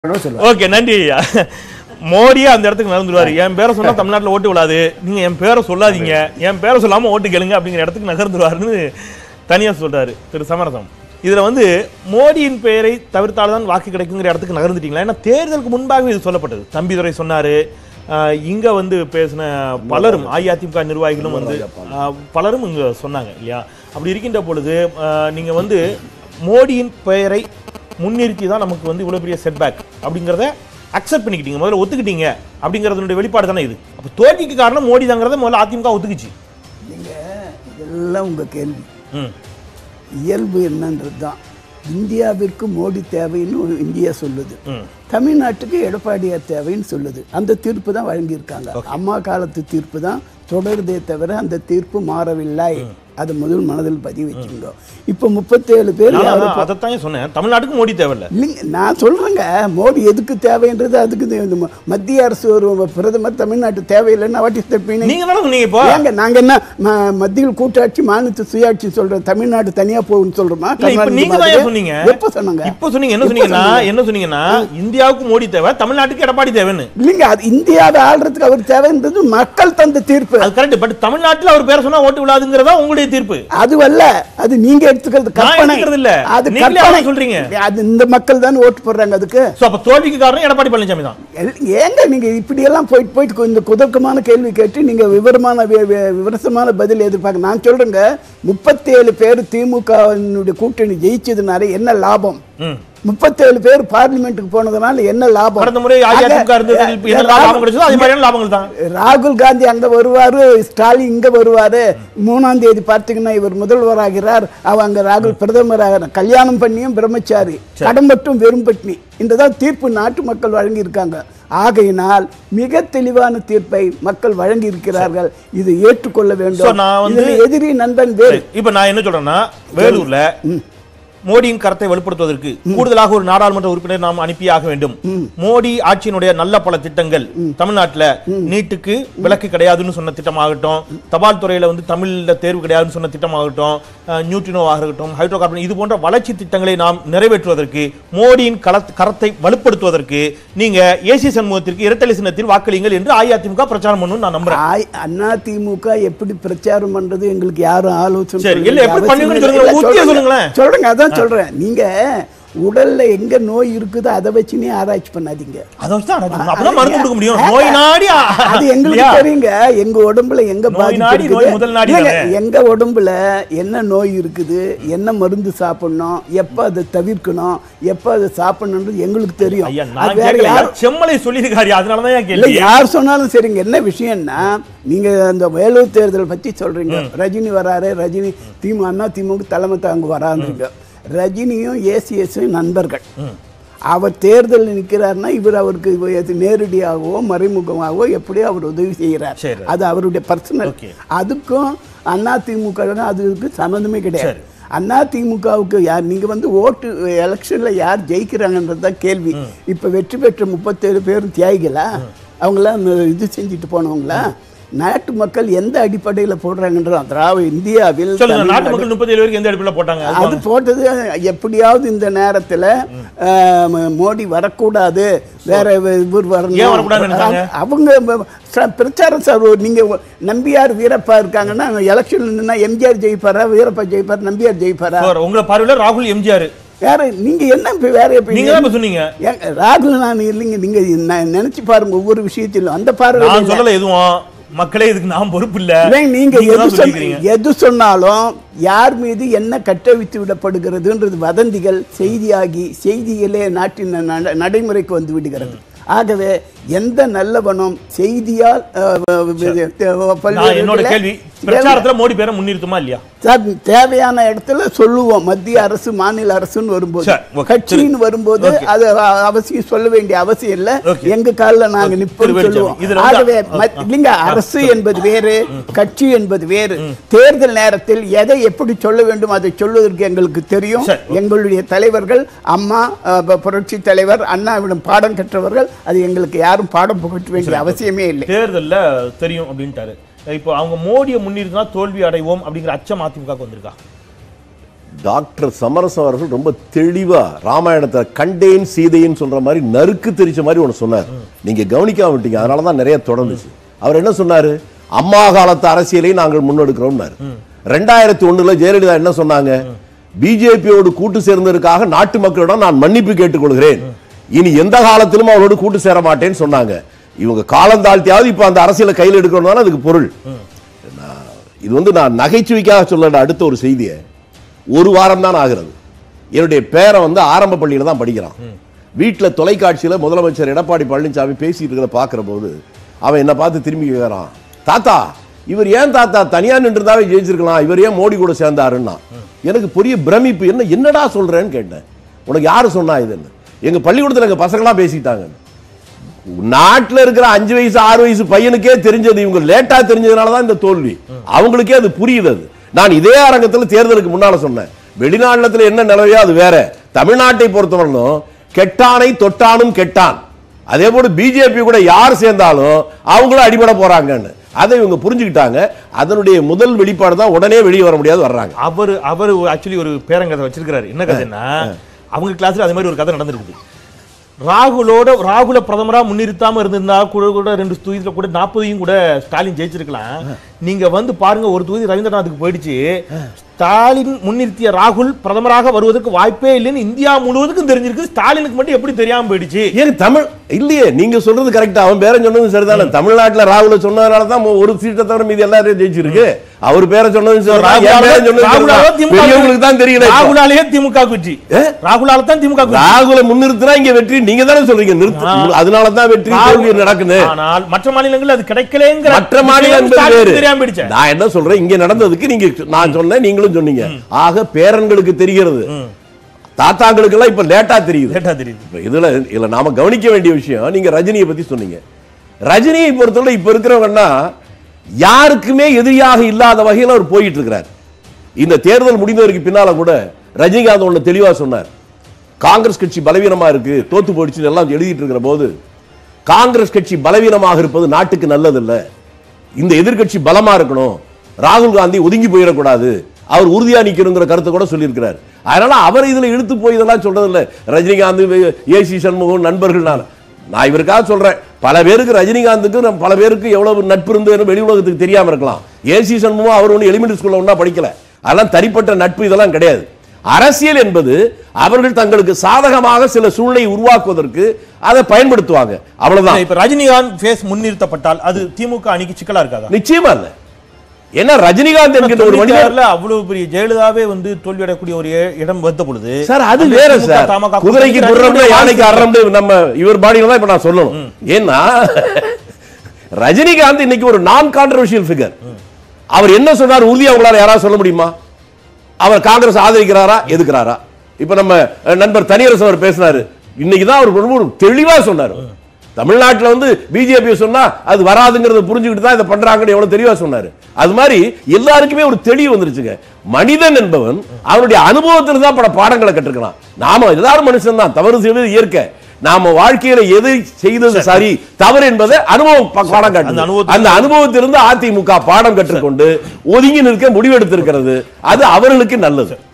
சொல்லுவாங்க ஓகே நன்றி ஐயா மோடியே அந்த இடத்துக்கு நகர்ந்துருவாரு என் பேரை சொன்னா தமிழ்நாட்டுல ஓட்டு விழாது நீங்க என் பேரை சொல்லாதீங்க என் பேரை சொல்லாம ஓட்டு கேளுங்க அப்படிங்கிற இடத்துக்கு நகர்ந்துருவாருன்னு தனியா சொல்றாரு திரு சமரசம் இதுல வந்து மோடியின் பெயரை தவிர்த்தால்தான் வாக்கு கிடைக்குங்கிற இடத்துக்கு நகர்ந்துட்டீங்களா ஏன்னா தேர்தலுக்கு முன்பாகவே இது சொல்லப்பட்டது தம்பிதுரை சொன்னாரு ஆஹ் இங்க வந்து பேசின பலரும் அஇஅதிமுக நிர்வாகிகளும் வந்து ஆஹ் பலரும் இங்க சொன்னாங்க இல்லையா அப்படி இருக்கின்ற பொழுது ஆஹ் நீங்க வந்து மோடியின் பெயரை முன்னிறுத்தி தான் நமக்கு வந்து இவ்வளவு பெரிய செட்பேக் அப்படிங்கிறத அக்செப்ட் பண்ணிக்கிட்டீங்க முதல்ல ஒத்துக்கிட்டீங்க அப்படிங்கிறதுனுடைய வெளிப்பாடு தானே இது அப்போ தோல்விக்கு காரணம் மோடி தாங்கிறத முதல்ல அதிமுக ஒத்துக்குச்சு நீங்க இதெல்லாம் உங்க கேள்வி ம் இயல்பு என்னன்றது தான் இந்தியாவிற்கு மோடி தேவைன்னு ஒரு இந்தியா சொல்லுது ம் தமிழ்நாட்டுக்கு எடப்பாடியார் தேவைன்னு சொல்லுது அந்த தீர்ப்பு தான் வழங்கியிருக்காங்க அம்மா காலத்து தீர்ப்பு தான் தொடருதே தவிர அந்த தீர்ப்பு மாறவில்லை அது முதல் மனதில் பதிவு வச்சுங்க இப்போ முப்பத்தேழு பேர் நான் யாரு அதான் அதைத்தான் சொன்னேன் தமிழ்நாட்டுக்கு மோடி தேவையில்ல இல்லைங்க நான் சொல்றேங்க மோடி எதுக்கு தேவைன்றது அதுக்கு இது இந்த ம- மத்திய அரசு ஒரு பிரதமர் தமிழ்நாட்டு தேவையில்லைன்னா வாட்டி தப்பினீங்க நீங்க தானே சொன்னீங்க இப்போ ஏங்க நாங்க என்ன ம- மத்தியில் கூட்டாட்சி மாநில சுயாட்சி சொல்றோம் தமிழ்நாடு தனியா போகும்னு சொல்றோமா இல்ல, இப்ப கர்நாடகா நீங்க தான் மாதிரி? ஏன் சொன்னீங்க எப்ப சொன்னாங்க இப்போ சொன்னீங்க என்ன எப்ப சொன்னீங்கன்னா சொன்னீங்க? என்ன சொன்னீங்கன்னா இந்தியாவுக்கு மோடி தேவை தமிழ்நாட்டுக்கு எடப்பாடி தேவைன்னு இல்லைங்க அது இந்தியாவை ஆள்றதுக்கு அவர் தேவைன்றது மக்கள் தந்த தீர்ப்பு அது கரெக்ட் பட் தமிழ்நாட்டுல அவர் பேரை சொன்னா ஓட்டு விழாதுங்கிறதா உங்களுடைய தீர்ப்பு அதுவல்ல அது நீங்க எடுத்துக்கிறது நான் கற்பனை எடுத்துக்கிறது இல்ல. அது நீங்களே கற்பனை அதான் சொல்றீங்க. அது இந்த மக்கள் தான் ஓட்டு போடுறாங்க அதுக்கு சோ அப்ப தோல்விக்கு காரணம் எடப்பாடி பழனிசாமி தான் எல்- ஏங்க நீங்க இப்படி எல்லாம் போயிட்டு போயிட்டு இந்த குதர்க்கமான கேள்வி கேட்டு நீங்க விவரமான வி- வி- விவரசமான பதில் எதிர்பார்க்க நான் சொல்றேங்க முப்பத்தேழு பேர் திமுக கூட்டணி ஜெயிச்சதுனால என்ன லாபம் ம் முப்பத்தேழு பேர் பார்லிமெண்ட்டுக்கு போனதுனால என்ன லாபம் கடந்த முறை அஇஅதிமுக இருந்தது ஆக, என்ன லாபம் கிடைச்சதோ அதே மாதிரியான லாபங்கள் தான் ராகுல் காந்தி அங்க வருவாரு ஸ்டாலின் இங்க வருவாரு மூணாம் தேதி பார்த்தீங்கன்னா இவர் முதல்வராகிறார் அவ அங்க ராகுல் பிரதமராக கல்யாணம் பண்ணியும் பிரம்மச்சாரி கடன் மட்டும் வெறும் பட்னி இந்ததான் தீர்ப்பு நாட்டு மக்கள் வழங்கி இருக்காங்க ஆகையினால் மிக தெளிவான தீர்ப்பை மக்கள் வழங்கி இருக்கிறார்கள் இதை ஏற்றுக்கொள்ள So, வேண்டும் நான் வந்து- இதுல எதிரி நண்பன் வேறு இப்ப நான் என்ன சொல்றேன்னா வேலூர்ல மோடியின் கருத்தை வலுப்படுத்துவதற்கு கூடுதலாக ஒரு நாடாளுமன்ற உறுப்பினர் நாம் அனுப்பியாக வேண்டும் மோடி ஆட்சியினுடைய நல்ல பல திட்டங்கள் தமிழ்நாட்டுல நீட்டுக்கு விலக்கு கிடையாதுன்னு சொன்ன திட்டமாகட்டும் தபால் துறையில வந்து தமிழ்ல தேர்வு கிடையாதுன்னு சொன்ன திட்டமாகட்டும் அஹ், நியூட்ரினோவாக இருக்கட்டும் ஹைட்ரோ கார்பன் இது போன்ற வளர்ச்சி திட்டங்களை நாம் நிறைவேற்றுவதற்கு மோடியின் களத்- கரத்தை வலுப்படுத்துவதற்கு நீங்க ஏசி சண்முகத்திற்கு இரட்டலை சின்னத்தில் வாக்களியுங்கள் என்று அஇஅதிமுக பிரச்சாரம் பண்ணணும்னு நான் நம்புறேன் ஆய்- அண்ணா திமுக எப்படி பிரச்சாரம் பண்றது எங்களுக்கு யாரும் ஆலோசனை சரி, சொல்ல இல்ல, வேண்டிய எப்படி அவசியம் பண்ணுவீங்கன்னு இல்லை. சொல்லுங்க, இல்ல, உத்தியை சொல்றேங்க. சொல்லுங்களேன். சொல்றேங்க அதான் சொல்றேன் நீங்க உடல்ல எங்க நோய் இருக்குதோ அதை வச்சுனே ஆராய்ச்சி பண்ணாதீங்க அதை வச்சு தான் அப்பதான் மருந்து கொடுக்க முடியும் நோய் நாடி ஆ- அது எங்களுக்கு இல்லையா? தெரியுங்க எங்க உடம்புல எங்க நோய் பாதிப்பு நாடி, இருக்குது நோய் முதல் நாடி இல்லைங்க, தானே. எங்க உடம்புல என்ன நோய் இருக்குது என்ன மருந்து சாப்பிடணும் எப்ப அதை தவிர்க்கணும் எப்ப அதை சாப்பிடணும்ன்றது எங்களுக்கு தெரியும் ஐயா அது நான் வேற கேட்கல யாரும் செம்மலை சொல்லியிருக்காரு அதனாலதான் ஏன் இல்ல கேள்வி யார் சொன்னாலும் சரிங்க என்ன விஷயம்னா நீங்க அந்த வேலூர் தேர்தல் பத்தி சொல்றீங்க ரஜினி வராரு ரஜினி திமுக அண்ணா திமுக தலைமை தாங்க வரான்றீங்க ரஜினியும் ஏசிஎஸும் நண்பர்கள் அவர் தேர்தலில் நிற்கிறாருன்னா இவர் அவருக்கு எது நேரடியாகவோ மறைமுகமாகவோ எப்படியோ அவர் உதவி செய்கிறார் சரி. அது அவருடைய பர்சனல் Okay. அதுக்கும் அண்ணா திமுக அதுக்கு சம்மந்தமே கிடையாது சரி. அண்ணா திமுகவுக்கு யார் நீங்க வந்து ஓட்டு எலெக்ஷன்ல யார் ஜெயிக்கிறாங்கன்றது தான் கேள்வி இப்ப வெற்றி பெற்ற முப்பத்தேழு பேரும் தியாகிகளா அவங்களாம் இது செஞ்சுட்டு போனவங்களா நாட்டு மக்கள் எந்த அடிப்படையில போடுறாங்கன்ற திராவிட இந்தியாவில் சொல்லுங்க நாட்டு தமிழ்நாடு- மக்கள் முப்பத்தி ஏழு பேருக்கு எந்த அடிப்படையில் போட்டாங்க அது அது போட்டது எப்படியாவது இந்த நேரத்துல ஆஹ், மோடி வரக்கூடாது வேற இவர் ஏன் வரக்கூடாதுன்னு நினைச்சாங்க? வரணும் அவங்க ப- ச- பிரச்சாரம் சார் ஒரு நீங்க நம்பியார் வீரப்பா இருக்காங்கன்னா எலெக்ஷன் நின்னா எம்ஜிஆர் ஜெயிப்பாரா வீரப்பா ஜெயிப்பார் நம்பியார் ஜெயிப்பாரா சார், உங்களை பார்வையில ராகுல் எம்ஜிஆர் வேற நீங்க என்ன இப்ப வேற எப்படி நீங்க தான் இப்ப சொன்னீங்க ஏங்க, ராகுல் நான் இல்லைங்க நீங்க ந- நினைச்சு பாருங்க ஒவ்வொரு விஷயத்திலும் அந்த பார்வை நான் இல்ல. சொல்லல எதுவும் மக்களே இதுக்கு நான் பொறுப்பு இல்ல இல்லைங்க, நீங்க நீங்க எது தான் சொன்ன- சொல்லிக்கிறீங்க எது சொன்னாலும் யார் மீது என்ன கட்டவித்து விடப்படுகிறதுன்றது வதந்திகள் செய்தியாகி செய்திகளே நாட்டின் நட- நடைமுறைக்கு வந்து விடுகிறது ஆகவே எந்த நல்லவனும் செய்தியால் அஹ், அஹ், பல்வேறு நான் என்னோட இடத்துல கேள்வி பிரச்சாரத்துல மோடி பேரை முன்னிறுத்துமா இல்லையா சார், தேவையான இடத்துல சொல்லுவோம் மத்திய அரசு மாநில அரசுன்னு வரும்போது சரி, okay. கட்சின்னு வரும்போது Okay. அது அ- அவசியம் சொல்ல வேண்டிய அவசியம் இல்ல Okay. எங்க கால்ல நாங்க Okay. நிப்போம் திரு வேலுச்சாமி, சொல்லுவோம் இதுல வந்து- ஆகவே மத்- இல்லைங்க அரசு என்பது வேறு கட்சி என்பது வேறு தேர்தல் நேரத்தில் எதை எப்படி சொல்ல வேண்டும் அதை சொல்வதற்கு எங்களுக்கு தெரியும் சரி, okay. எங்களுடைய தலைவர்கள் அம்மா அஹ், ப- புரட்சி தலைவர் அண்ணாவிடம் பாடம் கற்றவர்கள் அது எங்களுக்கு யாரும் பாடம் புகட்ட வேண்டிய அவசியமே இல்லை தேர்தல்ல தெரியும் அப்படின்ட்டாரு இப்போ அவங்க மோடியை முன்னிறுத்தினா தோல்வி அடைவோம் அப்படிங்கிற அச்சம் அதிமுக வந்திருக்கா டாக்டர் சமரசம் அவர்கள் ரொம்ப தெளிவா ராமாயணத்தை கண்டேன் சீதைன்னு சொல்ற மாதிரி நறுக்கு தெரிச்ச மாதிரி ஒன்று சொன்னார் நீங்க கவனிக்காம விட்டீங்க அதனால தான் நிறைய தொடர்ந்துச்சு அவர் என்ன சொன்னாரு அம்மா காலத்து அரசியலை நாங்கள் முன்னெடுக்கிறோம்னாரு ரெண்டாயிரத்தி ஒண்ணுல ஜெயலலிதா என்ன சொன்னாங்க பிஜேபியோடு கூட்டு சேர்ந்ததற்காக நாட்டு மக்களிடம் நான் மன்னிப்பு கேட்டுக்கொள்கிறேன் இனி எந்த காலத்திலும் அவரோடு கூட்டு சேர மாட்டேன்னு சொன்னாங்க இவங்க காலம் தாழ்த்தியாவது இப்ப அந்த அரசியலை கையில் எடுக்கணும் அதுக்கு பொருள் நான் இது வந்து நான் நகைச்சுவைக்காக சொல்ல அடுத்த ஒரு செய்தியை ஒரு வாரம் தான் ஆகிறது என்னுடைய பேரன் வந்து ஆரம்ப பள்ளியில தான் படிக்கிறான் வீட்டுல தொலைக்காட்சியில முதலமைச்சர் எடப்பாடி பழனிசாமி பேசிட்டு இருக்கிறத பார்க்கிற போது அவன் என்ன பார்த்து திரும்பி கேட்கறான் தாத்தா இவர் ஏன் தாத்தா தனியா நின்றுதாவே ஜெயிச்சிருக்கலாம் இவர் ஏன் மோடி கூட சேர்ந்தாருன்னா எனக்கு பெரிய பிரமிப்பு என்ன என்னடா சொல்றேன்னு கேட்டேன் உனக்கு யாரு சொன்னா இதுன்னு எங்க பள்ளிக்கூடத்துல எங்க பசங்களா பேசிட்டாங்க நாட்டுல இருக்கிற அஞ்சு வயசு ஆறு வயசு பையனுக்கே தெரிஞ்சது இவங்க லேட்டா தெரிஞ்சதுனால தான் இந்த தோல்வி அவங்களுக்கே அது புரியுது அது நான் இதே அரங்கத்துல தேர்தலுக்கு முன்னால சொன்னேன் வெளிநாட்டுல என்ன நிலவையோ அது வேற தமிழ்நாட்டை பொறுத்தவரையிலும் கெட்டானை தொட்டானும் கெட்டான் அதே போல பிஜேபி கூட யார் சேர்ந்தாலும் அவங்களும் அடிபட போறாங்கன்னு அதை இவங்க புரிஞ்சுக்கிட்டாங்க அதனுடைய முதல் வெளிப்பாடு தான் உடனே வெளியே வர முடியாது வர்றாங்க அவர் அவர் ஆக்சுவலி ஒரு பேரங்கதை வச்சிருக்காரு என்ன கதைன்னா அவங்க கிளாஸ்ல அது மாதிரி ஒரு கதை நடந்திருக்குது ராகுலோட ராகுல பிரதமரா முன்னிறுத்தாம இருந்திருந்தா கூட கூட ரெண்டு தொகுதியில கூட நாற்பதையும் கூட ஸ்டாலின் ஜெயிச்சிருக்கலாம் நீங்க வந்து பாருங்க ஒரு தொகுதி ரவீந்திரநாத்துக்கு போயிடுச்சு ஸ்டாலின் முன்னிறுத்திய ராகுல் பிரதமராக வருவதற்கு வாய்ப்பே இல்லைன்னு இந்தியா முழுவதுக்கும் தெரிஞ்சிருக்கு ஸ்டாலினுக்கு மட்டும் எப்படி தெரியாம போயிடுச்சு ஏன் தமிழ் இல்லையே நீங்க சொல்றது கரெக்டா அவன் பேரை சொன்னது சரிதானே தமிழ்நாட்டுல ராகுல சொன்னதுனால தான் ஒரு சீட்டை தவிர மீதி எல்லாரும் ஜெயிச்சிருக்கு அவர் பேரை சொன்னது சரிதான், என் பேரை சொன்னது ராகுலால சரிதான். திமுக பெரியவங்களுக்கு தான் தெரியல இப்போ. ராகுலாலேயே திமுக குச்சி ராகுலால தான் திமுக குச்சி ராகுல முன்னிறுத்தினா இங்க வெற்றி நீங்க தானே சொல்றீங்க நிறுத்து அதனால தான் வெற்றி தோல்வி நடக்குது ஆனால் மற்ற மாநிலங்கள் அது கிடைக்கலங்கிற மற்ற மாநிலம் விஷயம் என்பது ஸ்டாலினுக்கு வேறு தெரியாம போயிடுச்சு நான் என்ன சொல்றேன் இங்க நடந்ததுக்கு நீங்க நான் சொன்னேன் நீங்களும் சொன்னீங்க ஆக பேரன்களுக்கு தெரிகிறது தாத்தாங்களுக்கு எல்லாம் இப்ப லேட்டா தெரியுது லேட்டா தெரியுது இப்ப இதுல இதுல நாம கவனிக்க வேண்டிய விஷயம் நீங்க ரஜினியை பத்தி சொன்னீங்க ரஜினியை பொறுத்தவரை இப்ப இருக்கிறவங்கன்னா யாருக்குமே எதிரியாக இல்லாத வகையில் அவர் போயிட்டு இருக்கிறார் இந்த தேர்தல் முடிந்ததற்கு பின்னால கூட ரஜினிகாந்த் ஒண்ணு தெளிவா சொன்னார் காங்கிரஸ் கட்சி பலவீனமா இருக்கு தோத்து போயிடுச்சு எல்லாம் எழுதிட்டு இருக்கிற போது காங்கிரஸ் கட்சி பலவீனமாக இருப்பது நாட்டுக்கு நல்லதில்ல இந்த எதிர்க்கட்சி பலமா இருக்கணும் ராகுல் காந்தி ஒதுங்கி போயிடக்கூடாது அவர் உறுதியா நிக்கணுங்கிற கருத்தை கூட சொல்லியிருக்கிறார் அதனால அவர் இதுல இழுத்து போய் இதெல்லாம் சொல்றது இல்ல ரஜினிகாந்த் ஏசி சண்முகம் நண்பர்கள் நான் நான் இவருக்காக சொல்றேன் பல பேருக்கு ரஜினிகாந்துக்கு நம்ம பல பேருக்கு எவ்வளவு நட்பு இருந்து வெளி உலகத்துக்கு தெரியாம இருக்கலாம் ஏசி சண்முகம் அவர் ஒன்றும் எலிமெண்டரி ஸ்கூல்ல ஒன்றா படிக்கல அதெல்லாம் தனிப்பட்ட நட்பு இதெல்லாம் கிடையாது அரசியல் என்பது அவர்கள் தங்களுக்கு சாதகமாக சில சூழ்நிலையை உருவாக்குவதற்கு அதை பயன்படுத்துவாங்க அவ்வளவுதான் இப்ப ரஜினிகாந்த் ஃபேஸ் முன்னிறுத்தப்பட்டால் அது திமுக அணிக்கு சிக்கலா இருக்காதா நிச்சயமா இல்ல ஏன்னா ரஜினிகாந்த் என்கிற ஒரு மனிதர் தொண்ணூத்தி அவ்வளவு பெரிய ஜெயலலிதாவே வந்து தோல்வியடையக்கூடிய ஒரு இ- இடம் வந்த பொழுது சார் அது அந்த வேற திமுக, சார் தமாக குதிரைக்கு கூட்டணி குர்ரம்னு ரஜினிகாந்த் யானைக்கு அறம்னு நம்ம இவர் பாடியில தான் இப்ப நான் சொல்லணும் ஏன்னா ரஜினிகாந்த் இன்னைக்கு ஒரு நான் கான்ட்ரவர்ஷியல் ஃபிகர் அவர் என்ன சொன்னார் உறுதியா உங்களால யாராவது சொல்ல முடியுமா அவர் காங்கிரஸ் ஆதரிக்கிறாரா எதுக்குறாரா இப்ப நம்ம அஹ், நண்பர் தனியரசு அவர் பேசினாரு இன்னைக்கு தான் அவர் ரொம்ப ஒரு தெளிவா சொன்னார் தமிழ்நாட்டுல வந்து பிஜேபி சொன்னா அது வராதுங்கிறத புரிஞ்சுக்கிட்டு தான் இதை பண்றாங்கன்னு எவ்வளவு தெளிவா சொன்னாரு அது மாதிரி எல்லாருக்குமே ஒரு தெளிவு வந்துருச்சுங்க மனிதன் என்பவன் அவனுடைய அனுபவத்தில் தான் பல பாடங்களை கற்றுக்கலாம் நாம எல்லாரும் மனுஷன் தான் தவறு செய்வது இயற்கை நாம வாழ்க்கையில எதை செய்தது சரி தவறு என்பதை அனுபவம் ப- பாடம் அந்த காட்டுது அனுபவத்தை- அந்த அனுபவத்திலிருந்து அதிமுக பாடம் கற்றுக்கொண்டு ஒதுங்கி நிற்க முடிவெடுத்திருக்கிறது அது அவர்களுக்கு நல்லது